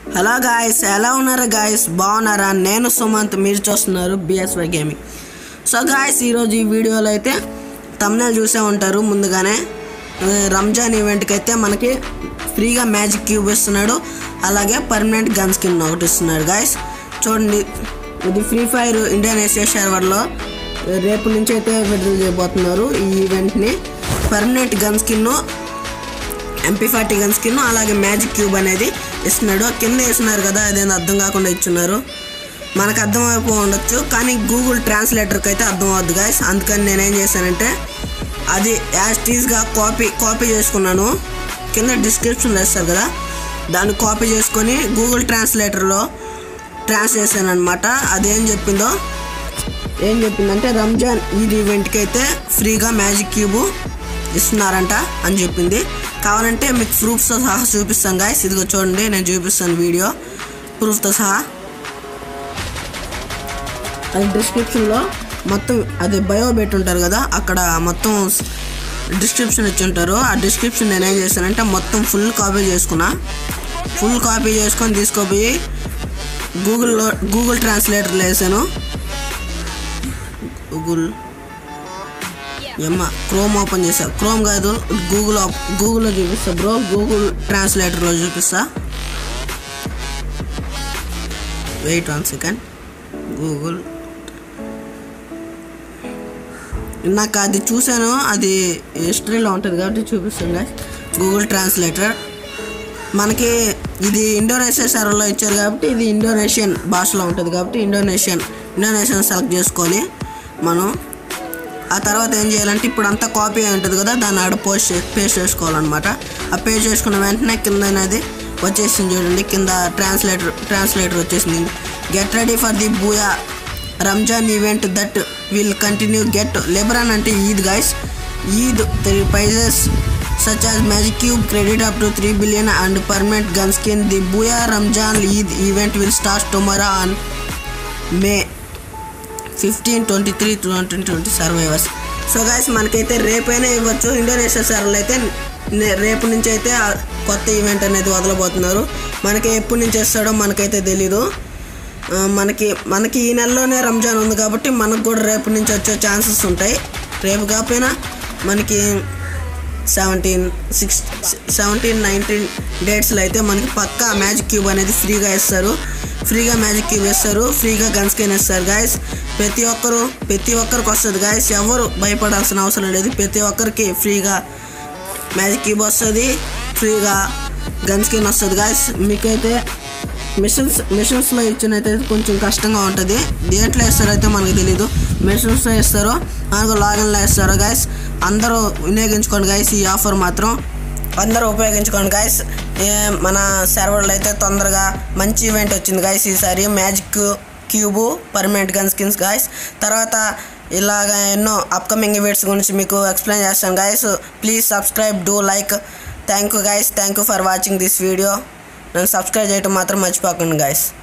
Hello guys ఎలా ఉన్నారు guys బాగున్నారా నేను సుమంత్ మీరు చూస్తున్నారు బిఎస్వై గేమింగ్ సో గాయస్ ఈరోజు ఈ వీడియోలో అయితే తమ్నేల్ చూసే ఉంటారు ముందుగానే ఆ, రంజాన్ ఈవెంట్కి అయితే మనకి ఫ్రీగా మ్యాజిక్ క్యూబ్ ఇస్తున్నాడు అలాగే పర్మనెంట్ గన్ స్కిన్ ఒకటి ఇస్తున్నాడు గాయస్ చూడండి ఇది ఫ్రీ ఫైర్ ఇండోనేషియా సర్వర్లో రేపు నుంచి అయితే విడుదల చేయబోతున్నారు ఈ ఈవెంట్ని permanent gun skin MP forty gun skin అలాగే మ్యాజిక్ క్యూబ్ అనేది ఇస్తున్నాడు కింద వేస్తున్నారు కదా అదేందో అర్థం కాకుండా ఇచ్చున్నారు మనకు అర్థం అయిపో ఉండొచ్చు కానీ గూగుల్ ట్రాన్స్లేటర్కి అయితే అర్థం అవుద్ది గాయస్ అందుకని నేనేం చేశానంటే అది యాజ్ టీజ్గా కాపీ కాపీ చేసుకున్నాను కింద డిస్క్రిప్షన్లో వేస్తారు కదా దాన్ని కాపీ చేసుకొని గూగుల్ ట్రాన్స్లేటర్లో ట్రాన్స్ చేశాను అనమాట అదేం చెప్పిందో ఏం చెప్పిందంటే రంజాన్ ఈద్ ఈవెంట్కి అయితే ఫ్రీగా మ్యాజిక్ క్యూబ్ ఇస్తున్నారంట అని చెప్పింది కావాలంటే మీకు ప్రూఫ్స్తో సహా చూపిస్తాను గాయస్ ఇదిగో చూడండి నేను చూపిస్తాను వీడియో ప్రూఫ్తో సహా అది డిస్క్రిప్షన్లో మొత్తం అది బయో పెట్టి ఉంటారు కదా అక్కడ మొత్తం డిస్క్రిప్షన్ ఇచ్చి ఉంటారు ఆ డిస్క్రిప్షన్ నేను ఏం చేశానంటే మొత్తం ఫుల్ కాపీ చేసుకున్నా ఫుల్ కాపీ చేసుకొని తీసుకోపోయి గూగుల్లో గూగుల్ ట్రాన్స్లేటర్లో వేసాను గూగుల్ ఏమ్మా క్రోమ్ ఓపెన్ చేసా క్రోమ్ కాదు గూగుల్ ఓప్- గూగుల్లో చూపిస్తా బ్రో గూగుల్ ట్రాన్స్లేటర్లో చూపిస్తా వెయిట్ వన్ సెకండ్ గూగుల్ నాకు అది చూశాను అది హిస్టరీలో ఉంటుంది కాబట్టి చూపిస్తాను guys. గూగుల్ ట్రాన్స్లేటర్ మనకి ఇది ఇండోనేషియా సర్వర్లో ఇచ్చారు కాబట్టి ఇది ఇండోనేషియన్ భాషలో ఉంటుంది కాబట్టి ఇండోనేషియన్ ఇండోనేషియన్ సెలెక్ట్ చేసుకొని మనం ఆ తర్వాత ఏం చేయాలంటే ఇప్పుడు అంతా కాపీ అయి ఉంటుంది కదా దాన్ని ఆడ పోస్ట్ చే పేస్ట్ చేసుకోవాలన్నమాట ఆ పేస్ట్ చేసుకున్న వెంటనే కింద అనేది వచ్చేసింది చూడండి కింద ట్రాన్స్లేటర్ ట్రాన్స్లేటర్ వచ్చేసింది get ready for the Booyah Ramzan event that will continue get Lebaran అంటే Eid guys Eid three prizes such as Magic Cube credit up to 3 billion and permanent gun skin. The Booyah Ramjan Eid event will start tomorrow on May 15, 23, 2020 survivors. So guys మనకైతే రేపైనా ఇవ్వచ్చు Indonesia సర్వర్లు అయితే నే- రేపు నుంచి అయితే ఆ కొత్త ఈవెంట్ అనేది వదలబోతున్నారు మనకి ఎప్పటి నుంచి వస్తాడో మనకైతే తెలీదు ఆ, మనకి మనకి ఈ నెలలోనే రంజాన్ ఉంది కాబట్టి మనకు కూడా రేపు నుంచి వచ్చే ఛాన్సెస్ ఉంటాయి రేపు కాకపోయినా మనకి సెవెంటీన్ సిక్స్ సెవెంటీన్ నైన్టీన్ డేట్స్లో అయితే మనకి పక్కా మ్యాజిక్ క్యూబ్ అనేది ఫ్రీగా ఇస్తారు ఫ్రీగా మ్యాజిక్ క్యూబ్ ఇస్తారు ఫ్రీగా గన్ స్కిన్ ఇస్తారు గాయస్ ప్రతి ఒక్కరు ప్రతి ఒక్కరికి వస్తుంది గాయస్ ఎవరు భయపడాల్సిన అవసరం లేదు ప్రతి ఒక్కరికి ఫ్రీగా మ్యాజిక్ క్యూబ్ వస్తుంది ఫ్రీగా గన్ స్కిన్ వస్తుంది గాయస్ మీకైతే మిషన్స్ మిషన్స్లో ఇచ్చినైతే కొంచెం కష్టంగా ఉంటుంది దేంట్లో వేస్తారో అయితే మనకు తెలియదు మిషన్స్లో ఇస్తారో మనకు లాగిన్లో ఇస్తారో గాయస్ అందరూ వినియోగించుకోండి గాయస్ ఈ ఆఫర్ మాత్రం అందరూ ఉపయోగించుకోండి గాయస్ మన సర్వర్లో అయితే తొందరగా మంచి ఈవెంట్ వచ్చింది గాయస్ ఈసారి magic cube permanent gun skins guys తర్వాత ఇలాగ ఎన్నో అప్కమింగ్ ఈవెంట్స్ గురించి మీకు ఎక్స్ప్లెయిన్ చేస్తాను guys please subscribe do like thank you guys thank you for watching this video నన్ను సబ్స్క్రైబ్ చేయడం మాత్రం మర్చిపోకండి గాయస్